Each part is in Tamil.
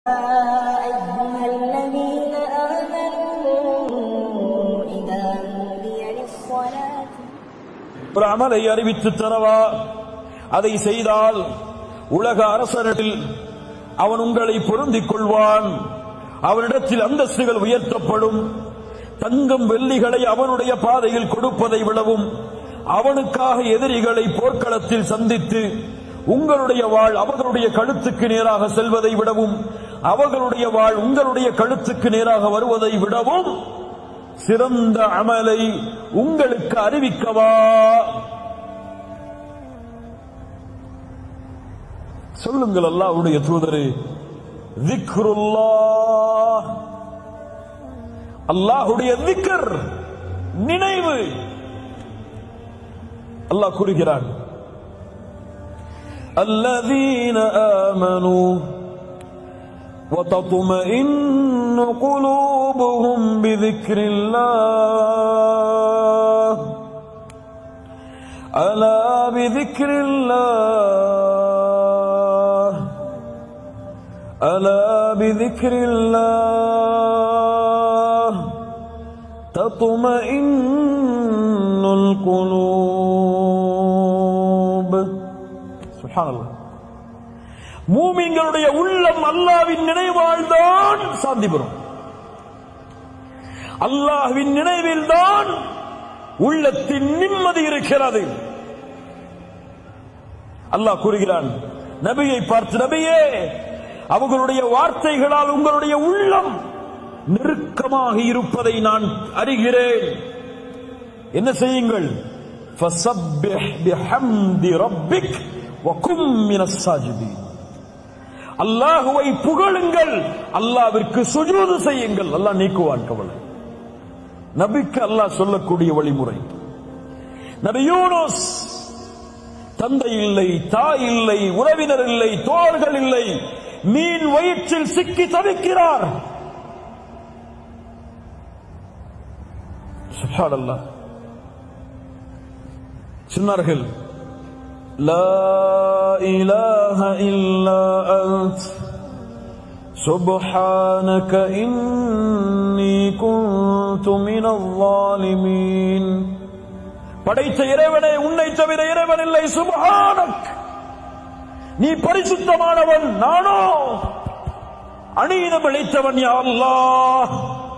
أيها الذين آمنوا إذا نودي للصلاة ஒரு அமலை அறிவித்து தரவா அதை செய்தால் உலக அரசனில் அவன் உங்களை பொருந்திக் கொள்வான் அவனிடத்தில் அந்தஸ்துகள் உயர்த்தப்படும் தங்கம் வெள்ளிகளை அவனுடைய பாதையில் கொடுப்பதை விடவும் அவனுக்காக எதிரிகளை போர்க்களத்தில் சந்தித்து உங்களுடைய வாழ் அவர்களுடைய கழுத்துக்கு நேராக செல்வதை விடவும் அவர்களுடைய வாழ் உங்களுடைய கழுத்துக்கு நேராக வருவதை விடவும் சிறந்த அமலை உங்களுக்கு அறிவிக்கவா சொல்லுங்கள் அல்லாஹ்வுடைய தூதரே திக்ருல்லாஹ் அல்லாஹ்வுடைய திக்ர் நினைவு அல்லாஹ் கூறுகிறான் الذين آمنوا وتطمئن قلوبهم بذكر الله ألا بذكر الله ألا بذكر الله تطمئن القلوب سبحان الله மூமிங்களுடைய உள்ளம் அல்லாவின் நினைவால்தான் சாந்தி பெறும் அல்லாஹ்வின் நினைவில்தான் உள்ளத்தின் நிம்மதி இருக்கிறது அல்லாஹ் கூறுகிறான் நபியை பார்த்து நபியே அவர்களுடைய வார்த்தைகளால் உங்களுடைய உள்ளம் நெருக்கமாக இருப்பதை நான் அறிகிறேன் என்ன செய்யுங்கள் فسبح بحمد ربك وكن من الساجدين அல்லாஹுவை புகழுங்கள் அல்லாவிற்கு சுஜூது செய்யுங்கள் அல்லாஹ் நீக்குவான் கவலை நபிக்கு அல்லாஹ் சொல்லக்கூடிய வழிமுறை நபி யூனுஸ் தந்தை இல்லை தாய் இல்லை உறவினர் இல்லை தோழர்கள் இல்லை மீன் வயிற்றில் சிக்கி தவிக்கிறார் சுப்ஹானல்லாஹ் சொன்னார்கள் لا إله إلا أنت سبحانك إني كنت من الظالمين படைத்த இறைவனே உன்னை தவிர இறைவன் இல்லை சுபஹானக் நீ பரிசுத்தமானவன் நானோ அநீதம் இழைத்தவன் யா அல்லாஹ்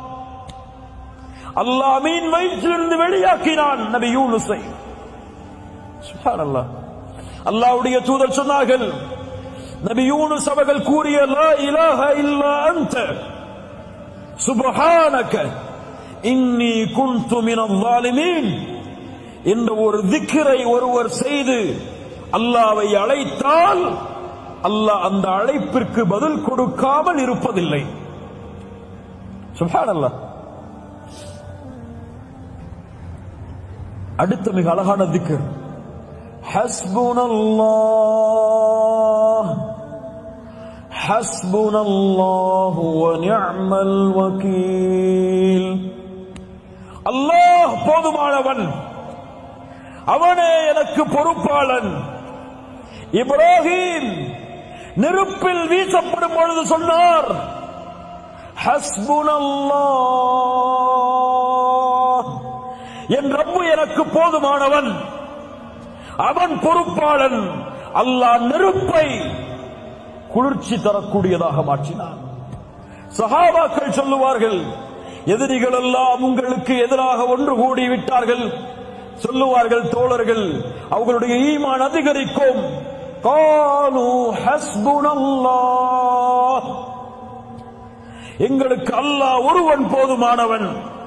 அல்லாஹ் மீன் வயிற்றிலிருந்து வெளியாக்கினான் நபி யூனுஸை சுப்ஹானல்லாஹ் அல்லாஹ்வுடைய தூதர் சொன்னார்கள் நபி யூனுஸ் அவர்கள் கூறிய லா இலாஹ இல்லா அன்த சுப்ஹானக இன்னி குன்து மினல் ஸாலிமீன் என்ற ஒரு திக்ரை ஒருவர் செய்து அல்லாவை அழைத்தால் அல்லாஹ் அந்த அழைப்பிற்கு பதில் கொடுக்காமல் இருப்பதில்லை சுப்ஹானல்லாஹ் அடுத்த மிக அழகான திக்ர் حسبنا الله حسبنا الله ونعم الوكيل அல்லாஹ் போதுமானவன் அவனே எனக்கு பொறுப்பாளன் இப்ராஹிம் நெருப்பில் வீசப்படும் பொழுது சொன்னார் ஹஸ்புனல்லாஹ் என் ரப்பு எனக்கு போதுமானவன் அவன் பொறுப்பாளன் அல்லாஹ் நெருப்பை குளிர்ச்சி தரக்கூடியதாக மாற்றினான் சஹாபாக்கள் சொல்லுவார்கள் எதிரிகள் எல்லாம் உங்களுக்கு எதிராக ஒன்று கூடி விட்டார்கள் சொல்லுவார்கள் தோழர்கள் அவர்களுடைய ஈமான் அதிகரிக்கும் காலு ஹஸ்புனல்லாஹ் எங்களுக்கு அல்லாஹ் ஒருவன் போதுமானவன்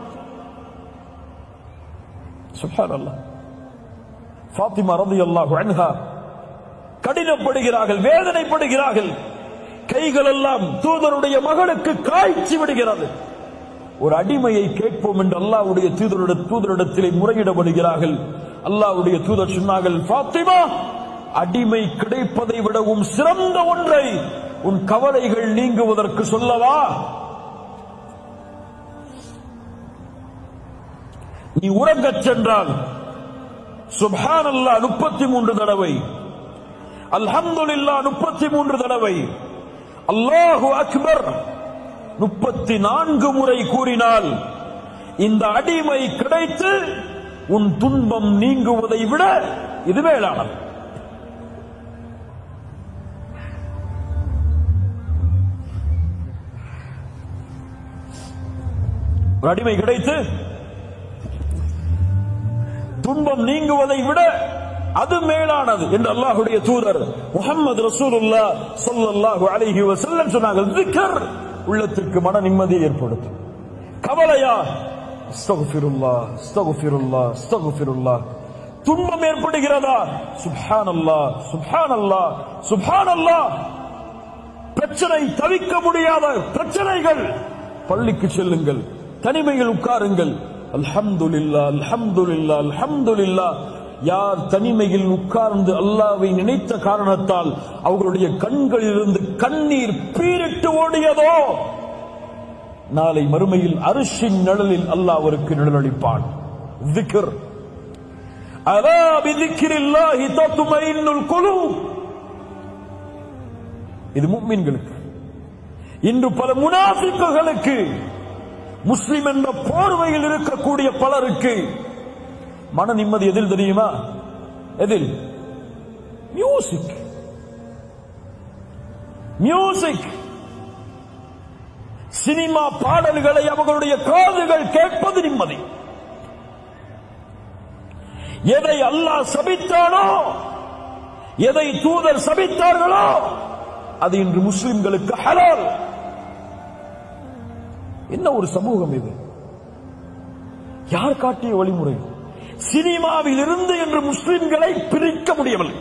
சுப்ஹானல்லாஹ் ஃபாத்திமா ரலியல்லாஹு அன்ஹா கடினப்படுகிறார்கள் வேதனைப்படுகிறார்கள் கைகள் எல்லாம் தூதருடைய மகளுக்கு காய்ச்சி விடுகிறது ஒரு அடிமையை கேட்போம் என்று அல்லாஹ்வுடைய தூதருடைய தூதரிடத்திலே முறையிடப்படுகிறார்கள் அல்லாஹ்வுடைய தூதர் சொன்னார்கள் ஃபாத்திமா அடிமை கிடைப்பதை விடவும் சிறந்த ஒன்றை உன் கவலைகள் நீங்குவதற்கு சொல்லவா நீ உறங்கச் சென்றால் சுப்ஹான் அல்லா முப்பத்தி மூன்று தடவை அல்ஹம்துலில்லா முப்பத்தி மூன்று தடவை அல்லாஹு அக்பர் முப்பத்தி நான்கு முறை கூறினால் இந்த அடிமை கிடைத்து உன் துன்பம் நீங்குவதை விட இது மேலானது ஒரு அடிமை கிடைத்து துன்பம் நீங்குவதை விட அது மேலானது என்று அல்லாஹுடைய தூதர் முகமது ரசூலுல்லா ஸல்லல்லாஹு அலைஹி வஸல்லம் சொன்னாங்க திக்ர் உள்ளத்திற்கு மன நிம்மதியை ஏற்படுத்தும் கவலையா அஸ்தக்ஃபிருல்லா அஸ்தக்ஃபிருல்லா அஸ்தக்ஃபிருல்லா துன்பம் ஏற்படுகிறதா சுப்ஹானல்லாஹ் சுப்ஹானல்லாஹ் சுப்ஹானல்லாஹ் பிரச்சனை தவிக்க முடியாத பிரச்சனைகள் பள்ளிக்கு செல்லுங்கள் தனிமையில் உட்காருங்கள் அல்ஹம்துலில்லா அல்ஹம்துலில்லா அல்ஹம்துலில்லா யார் தனிமையில் உட்கார்ந்து அல்லாவை நினைத்த காரணத்தால் அவர்களுடைய கண்களிலிருந்து கண்ணீர் பீரிட்டு ஓடியதோ நாளை மறுமையில் அரிசின் நிழலில் அல்லாஹ் அவருக்கு நிழலளிப்பான் திக்ர் அலா பிதிக்ரில்லாஹி தத்மைனுல் குலூப் இது முக்மீன்களுக்கு இன்று பல முனாஃபிக்குகளுக்கு முஸ்லிம் என்ற போர்வையில் இருக்கக்கூடிய பலருக்கு மன நிம்மதி எதில் தெரியுமா எதில் மியூசிக் மியூசிக் சினிமா பாடல்களை அவர்களுடைய காதுகள் கேட்பது நிம்மதி எதை அல்லாஹ் சபித்தானோ எதை தூதர் சபித்தார்களோ அது இன்று முஸ்லிம்களுக்கு ஹலால் என்ன ஒரு சமூகம் இது யார் காட்டிய வழிமுறை சினிமாவில் இருந்து என்று முஸ்லிம்களை பிரிக்க முடியவில்லை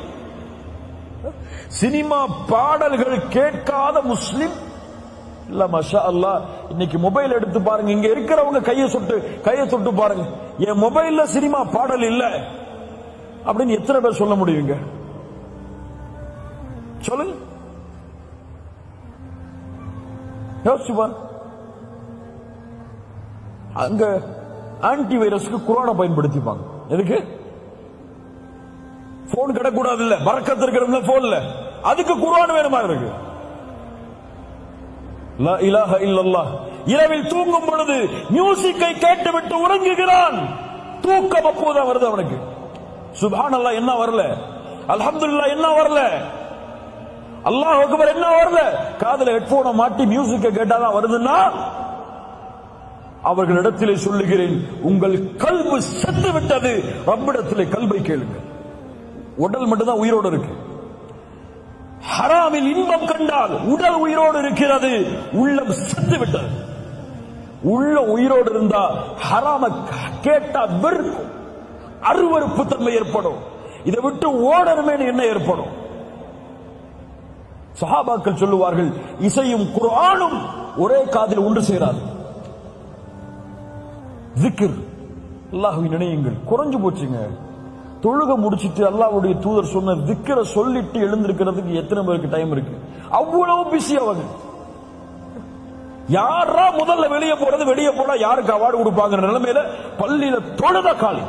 சினிமா பாடல்கள் கேட்காத முஸ்லிம் இல்ல மஷா அல்லா இன்னைக்கு மொபைல் எடுத்து பாருங்க இங்க இருக்கிறவங்க கையை சொட்டு கையை தொட்டு பாருங்க என் மொபைல்ல சினிமா பாடல் இல்ல அப்படின்னு எத்தனை பேர் சொல்ல முடியுங்க சொல்லுங்க யோசிச்சு பாரு அங்க ஆன்டி வைரஸ்க்கு குரானை பயன்படுத்திப்பாங்க எதுக்கு போன் கிடக்கூடாது இல்ல பறக்கத்து இருக்கிற போன்ல அதுக்கு குரான் வேணுமா இருக்கு லா இலாஹ இல்லல்லாஹ் இரவில் தூங்கும் பொழுது மியூசிக்கை கேட்டுவிட்டு உறங்குகிறான் தூக்கம் அப்போதான் வருது அவனுக்கு சுபான் அல்லாஹ் என்ன வரல அல்ஹம்துலில்லாஹ் என்ன வரல அல்லாஹ் அக்பர் என்ன வரல காதுல ஹெட்போனை மாட்டி மியூசிக்கை கேட்டாதான் வருதுன்னா அவர்களிடத்திலே சொல்லுகிறேன் உங்கள் கல்வு செத்து விட்டது ரப்பிடத்திலே கல்வை கேளுங்கள் உடல் மட்டும்தான் உயிரோடு இருக்கு ஹராமில் இன்பம் கண்டால் உடல் உயிரோடு இருக்கிறது உள்ளம் செத்து விட்டது உள்ள உயிரோடு இருந்தா ஹராம கேட்டா வெறுக்கும் அருவருப்பு தன்மை ஏற்படும் இதை விட்டு ஓடணுமே என்ன ஏற்படும் சஹாபாக்கள் சொல்லுவார்கள் இசையும் குர்ஆனும் ஒரே காதில் ஒன்று சேராது ஜிக்ர் அல்லாஹ்வை நினையுங்கள் குறைஞ்சு போச்சுங்க தொழுக முடிச்சிட்டு அல்லாஹ்வுடைய தூதர் சொன்ன திக்கரை சொல்லிட்டு எழுந்திருக்கிறதுக்கு எத்தனை பேருக்கு டைம் இருக்கு அவ்வளவு பிஸி அவங்க யாரா முதல்ல வெளியே போறது வெளியே போனா யாருக்கு அவார்டு கொடுப்பாங்கிற நிலைமையில பள்ளியில தொழுத காலி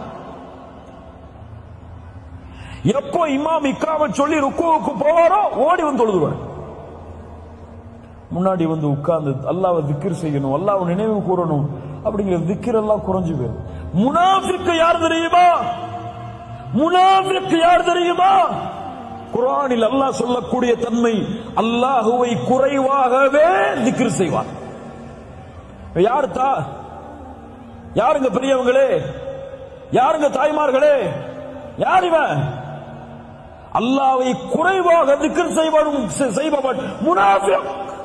எப்போ இமாம் இக்காம சொல்லி ருக்குவுக்கு போவாரோ ஓடி வந்து தொழுதுவார் முன்னாடி வந்து உட்கார்ந்து அல்லாவை திக்ர் செய்யணும் அல்லாவை நினைவு கூறணும் அப்படிங்கிற திக்ர் எல்லாம் குறைஞ்சு போயிடும் முனாஃபிக்கு யார் தெரியுமா முனாஃபிக்கு யார் தெரியுமா குர்ஆனில் அல்லாஹ் சொல்லக்கூடிய தன்மை அல்லாஹுவை குறைவாகவே திக்ர் செய்வார் யார் தா யாருங்க பெரியவங்களே யாருங்க தாய்மார்களே யார் இவன் அல்லாவை குறைவாக திக்ர் செய்வன் செய்பவன் முனாஃபிக்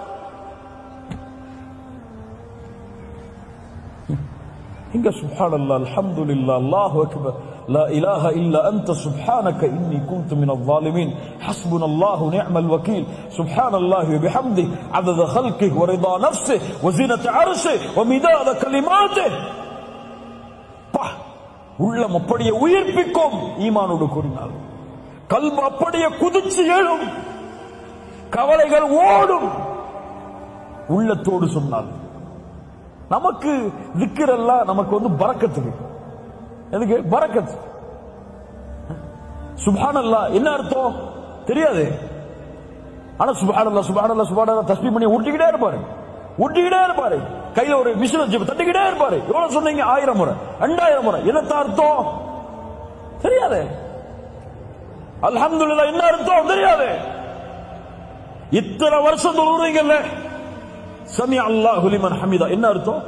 இங்க சுப்ஹான் அல்லா அல்ஹம்துலில்லா அல்லாஹு அக்பர் لا إله إلا أنت سبحانك إني كنت من الظالمين حسبنا الله نعم الوكيل سبحان الله وبحمده عدد خلقه ورضا نفسه وزينة عرشه ومداد كلماته பா, உள்ளம் அப்படியே உயிர்ப்பிக்கும் ஈமானோடு கூறினார் கல்வ அப்படியே குதிச்சு எழும் கவலைகள் ஓடும் உள்ளத்தோடு சொன்னால் நமக்கு திக்கிறெல்லாம் நமக்கு வந்து பறக்கத்துக்கு எதுக்கு பறக்கத் சுபானல்லா என்ன அர்த்தம் தெரியாது ஆனா சுபஹானல்லாஹ் சுபஹானல்லாஹ் சுபஹானல்லாஹ் தஸ்பீஹ் பண்ணி ஊட்டிக்கிட்டே இருப்பாரு ஊட்டிக்கிட்டே இருப்பாரு கையில ஒரு மிஷின் வச்சு தட்டிக்கிட்டே இருப்பாரு எவ்வளவு சொன்னீங்க ஆயிரம் முறை ரெண்டாயிரம் முறை என்னத்த அர்த்தம் தெரியாது அல்ஹம்துலில்லாஹ் என்ன அர்த்தம் தெரியாது இத்தனை வருஷம் தொழுறீங்கல்ல சமி அல்லாஹு லிமன் ஹமிதா என்ன அர்த்தம்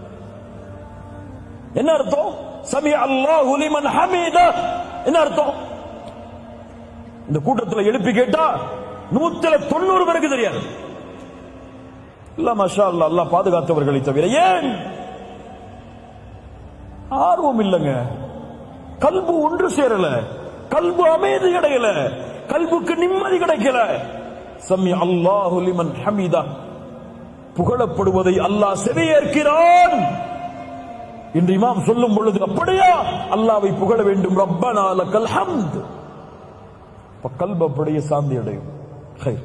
என்ன அர்த்தம் சமி அல்லாஹு லிமன் ஹமிதா என்ன அர்த்தம் இந்த கூட்டத்தில் எழுப்பி கேட்டா நூத்துல தொண்ணூறு பேருக்கு தெரியாது இல்ல மஷா அல்லா அல்லாஹ் பாதுகாத்தவர்களை தவிர ஏன் ஆர்வம் இல்லைங்க கல்பு ஒன்று சேரல கல்பு அமைதி கிடைக்கல கல்புக்கு நிம்மதி கிடைக்கல சமி அல்லாஹு லிமன் ஹமீதா புகழப்படுவதை அல்லாஹ் செவியேற்கிறான் இன்று இமாம் சொல்லும் பொழுது அப்படியா அல்லாவை புகழ வேண்டும் ரப்பனா லக்கல் ஹம்த் அப்ப கல்பு அப்படியே சாந்தி அடையும் ஹைர்.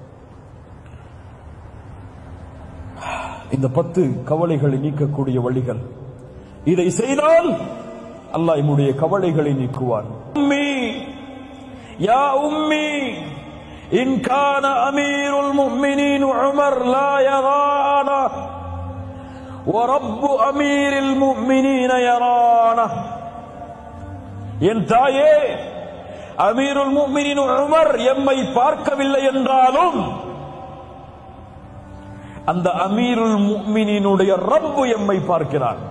இந்த பத்து கவலைகளை நீக்கக்கூடிய வழிகள் இதை செய்தால் அல்லாஹ் என்னுடைய கவலைகளை நீக்குவான் உம்மி யா உம்மி இன் கான அமீருல் முஃமினீன் உமர் லா யரானா ورب أمير المؤمنين يرانا என் தாயே அமீருல் முஃமினீன் உமர் எம்மை பார்க்கவில்லை என்றாலும் அந்த அமீருல் முஃமினீனுடைய ரப்பு எம்மை பார்க்கிறார்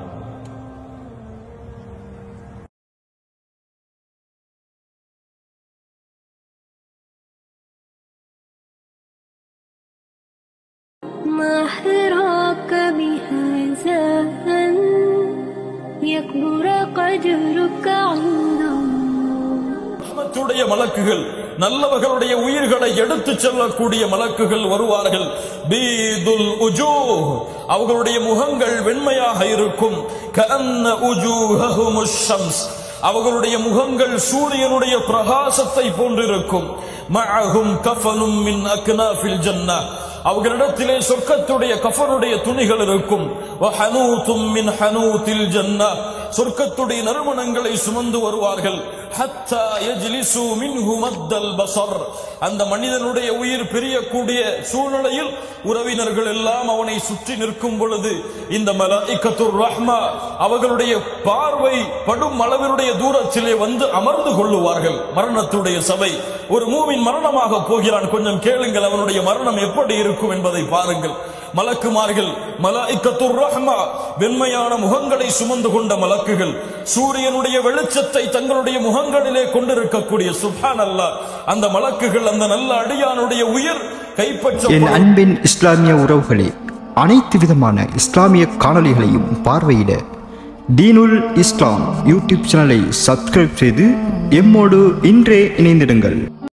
ما أحراك بهذا أن يكبر قدرك عند الله ரஹ்மத்துடைய மலக்குகள் நல்லவர்களுடைய உயிர்களை எடுத்துச் செல்லக்கூடிய மலக்குகள் வருவார்கள் பீதுல் உஜூ அவர்களுடைய முகங்கள் வெண்மையாக இருக்கும் கஅன்ன உஜூஹஹுமுஷ் ஷம்ஸ் அவர்களுடைய முகங்கள் சூரியனுடைய பிரகாசத்தை போன்றிருக்கும் மஅஹும் கஃபனும் மின் அக்னாஃபில் ஜன்னah அவர்களிடத்திலே சொர்க்கத்துடைய கஃபனுடைய துணிகள் இருக்கும் வஹனூதும் மின் ஹனூத்தில் ஜன்னah சொர்க்கத்துடைய நறுமணங்களை சுமந்து வருவார்கள் ஹத்தா யஜ்லிசு மின்ஹு மத்தல் பஸர் அந்த மனிதனுடைய உயிர் பிரியக்கூடிய சூழ்நிலையில் உறவினர்கள் எல்லாம் அவனை சுற்றி நிற்கும் பொழுது இந்த மலாயிக்கத்துர் ரஹ்மா அவர்களுடைய பார்வை படும் அளவினுடைய தூரத்திலே வந்து அமர்ந்து கொள்ளுவார்கள் மரணத்துடைய சபை ஒரு மூவின் மரணமாக போகிறான் கொஞ்சம் கேளுங்கள் அவனுடைய மரணம் எப்படி இருக்கும் என்பதை பாருங்கள் மலக்குமார்கள் மலாயிக்கத்துர் ரஹ்மா வெண்மையான முகங்களை சுமந்து கொண்ட மலக்குகள் சூரியனுடைய வெளிச்சத்தை தங்களுடைய முகங்களிலே கொண்டிருக்கக்கூடிய சுபான் அல்லாஹ் அந்த மலக்குகள் அந்த நல்ல அடியானுடைய உயிர் என் கைப்பற்ற அன்பின் இஸ்லாமிய உறவுகளே அனைத்து விதமான இஸ்லாமிய காணொளிகளையும் பார்வையிட தீனுல் இஸ்லாம் யூடியூப் சேனலை சப்ஸ்கிரைப் செய்து எம்மோடு இன்றே இணைந்திடுங்கள்